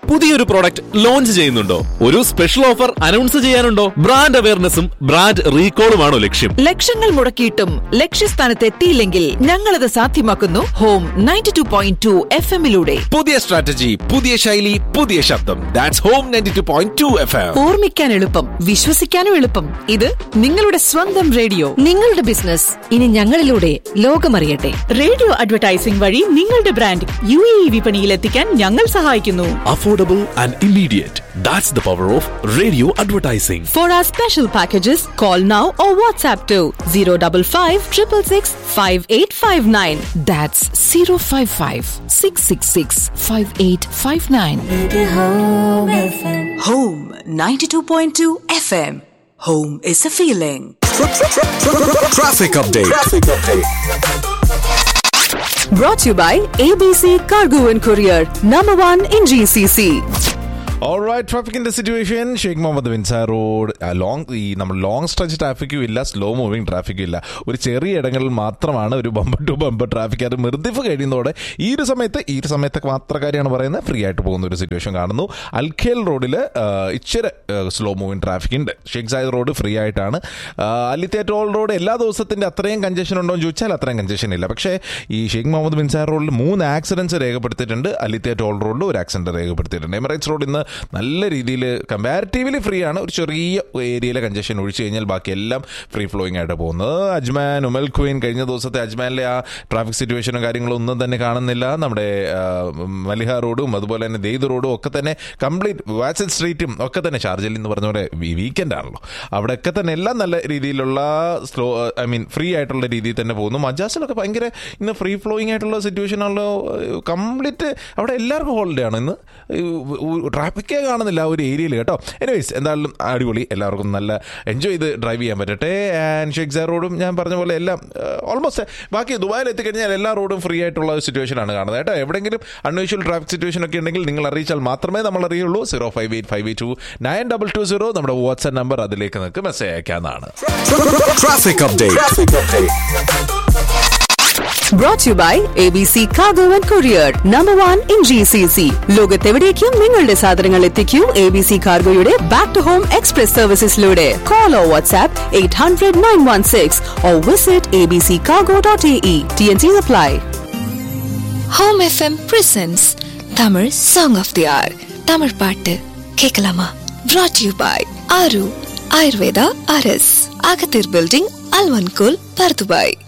പുതിയൊരു product launch ചെയ്യുന്നുണ്ടോ ഒരു സ്പെഷ്യൽ ഓഫർ അനൗൺസ് ചെയ്യാനുണ്ടോ ബ്രാൻഡ് അവയർനെസ്സും ബ്രാൻഡ് റീകോളുമാണോ ലക്ഷ്യം ലക്ഷങ്ങൾ മുടക്കിയിട്ടും ലക്ഷ്യസ്ഥാനത്ത് എത്തിയില്ലെങ്കിൽ ഞങ്ങളത് സാധ്യമാക്കുന്നു Home ninety two point two F എമ്മിലൂടെ പുതിയ സ്ട്രാറ്റജി പുതിയ ശൈലി പുതിയ ശബ്ദം that's Home ninety two point two F M ഓർമ്മിക്കാൻ എളുപ്പം വിശ്വസിക്കാനും എളുപ്പം ഇത് നിങ്ങളുടെ സ്വന്തം റേഡിയോ നിങ്ങളുടെ ബിസിനസ് ഇനി ഞങ്ങളിലൂടെ ലോകമറിയട്ടെ റേഡിയോ അഡ്വർടൈസിംഗ് വഴി നിങ്ങളുടെ ബ്രാൻഡ് യു എ ഇ വിപണിയിൽ എത്തിക്കാൻ ഞങ്ങൾ സഹായിക്കുന്നു affordable and immediate that's the power of radio advertising for our special packages call now or WhatsApp two zero double five triple six five eight five nine that's zero five five six six six five eight five nine Home 92.2 FM. Home is a feeling. Traffic update. Brought to you by ABC Cargo and Courier, number one in GCC. Alright ട്രാഫിക്കിന്റെ situation Sheikh Mohammed ബിൻസാ road long ഈ നമ്മൾ long stretch ട്രാഫിക്കും ഇല്ല slow moving ട്രാഫിക്കും ഇല്ല ഒരു ചെറിയ ഇടങ്ങളിൽ മാത്രമാണ് ഒരു ബമ്പർ ടു ബമ്പർ ട്രാഫിക് അത് മിർദിഫ് കഴിയുന്നതോടെ ഈ ഒരു സമയത്ത് ഈ ഒരു സമയത്തൊക്കെ മാത്ര കാര്യമാണ് പറയുന്നത് ഫ്രീ ആയിട്ട് പോകുന്ന ഒരു സിറ്റുവേഷൻ കാണുന്നു അൽഖേൽ റോഡിൽ ഇച്ചിരി സ്ലോ മൂവിംഗ് ട്രാഫിക് ഉണ്ട് ഷെയ്ഖ് സായദ് റോഡ് ഫ്രീ ആയിട്ടാണ് അലിത്തേ ടോൾ റോഡ് എല്ലാ ദിവസത്തിന്റെ അത്രയും കഞ്ചഷൻ ഉണ്ടോ എന്ന് ചോദിച്ചാൽ അത്രയും കഞ്ചഷൻ ഇല്ല പക്ഷേ ഈ ഷെയ്ഖ് മുഹമ്മദ് ബിൻസാർ റോഡിൽ മൂന്ന് ആക്സിഡൻസ് രേഖപ്പെടുത്തിയിട്ടുണ്ട് അലിത്തേ ടോൾ റോഡിൽ ഒരു ആക്സിഡന്റ് രേഖപ്പെടുത്തിയിട്ടുണ്ട് എമിറേറ്റ്സ് റോഡ് ഇന്ന് നല്ല രീതിയിൽ കമ്പാരിറ്റീവ്ലി ഫ്രീ ആണ് ഒരു ചെറിയ ഏരിയയിലെ കഞ്ചഷൻ ഒഴിച്ചു കഴിഞ്ഞാൽ ബാക്കി എല്ലാം ഫ്രീ ഫ്ലോയിങ് ആയിട്ട് പോകുന്നത് അജ്മാൻ ഉമൽ ക്വീൻ കഴിഞ്ഞ ദിവസത്തെ അജ്മാനിലെ ആ ട്രാഫിക് സിറ്റുവേഷനും കാര്യങ്ങളും ഒന്നും തന്നെ കാണുന്നില്ല നമ്മുടെ ആ, മലിഹ റോഡും അതുപോലെ തന്നെ ദെയ്ത് റോഡും ഒക്കെ തന്നെ കംപ്ലീറ്റ് വാസൽ സ്ട്രീറ്റും ഒക്കെ തന്നെ ഷാർജയിൽ എന്ന് പറഞ്ഞ പോലെ വീക്കെൻഡ് ആണല്ലോ അവിടെയൊക്കെ തന്നെ എല്ലാം നല്ല രീതിയിലുള്ള സ്ലോ ഐ മീൻ ഫ്രീ ആയിട്ടുള്ള രീതിയിൽ തന്നെ പോകുന്നു മജാസിലൊക്കെ ഭയങ്കര ഇന്ന് ഫ്രീ ഫ്ലോയിങ് ആയിട്ടുള്ള സിറ്റുവേഷൻ ആണല്ലോ കംപ്ലീറ്റ് അവിടെ എല്ലാവർക്കും ഹോളിഡേ ആണ് ഇന്ന് ട്രാഫിക്കേ കാണുന്നില്ല ആ ഒരു ഏരിയയിൽ കേട്ടോ എനിവേസ് എന്തായാലും അടിപൊളി എല്ലാവർക്കും നല്ല എൻജോയ് ചെയ്ത് ഡ്രൈവ് ചെയ്യാൻ പറ്റട്ടെ ആൻഡ് ഷെക്സാ റോഡും ഞാൻ പറഞ്ഞ പോലെ എല്ലാം ഓൾമോസ്റ്റ് ബാക്കി ദുബായിൽ എത്തിക്കഴിഞ്ഞാൽ എല്ലാ റോഡും ഫ്രീ ആയിട്ടുള്ള ഒരു സിറ്റുവേഷൻ ആണ് കാണുന്നത് കേട്ടോ എവിടെയെങ്കിലും അൺയൂഷ്വൽ ട്രാഫിക് സിറ്റുവേഷൻ ഒക്കെ ഉണ്ടെങ്കിൽ നിങ്ങൾ അറിയിച്ചാൽ മാത്രമേ നമ്മൾ അറിയുള്ളൂ zero five eight five eight two nine double two zero നമ്മുടെ വാട്സ്ആപ്പ് നമ്പർ അതിലേക്ക് നിങ്ങൾക്ക് മെസ്സേജ് അയക്കാവുന്നതാണ് Traffic update. Brought to you by ABC Cargo and Courier, number one in GCC. ലോകത്തെവിടേക്കും നിങ്ങളുടെ സാധനങ്ങൾ എത്തിക്കൂ എ ബി സി കാർഗോയുടെ ബാക്ക് ടു ഹോം എക്സ്പ്രസ് സർവീസസിലൂടെ call or WhatsApp eight hundred nine one six or visit A B C cargo dot A E T N C apply Home FM presents Tamil song of the hour Tamil பாட்டு கேட்கலாமா brought you by Aaru Ayurveda அரஸ் அகத்தீர் building அல்வன்கோல் Bur Dubai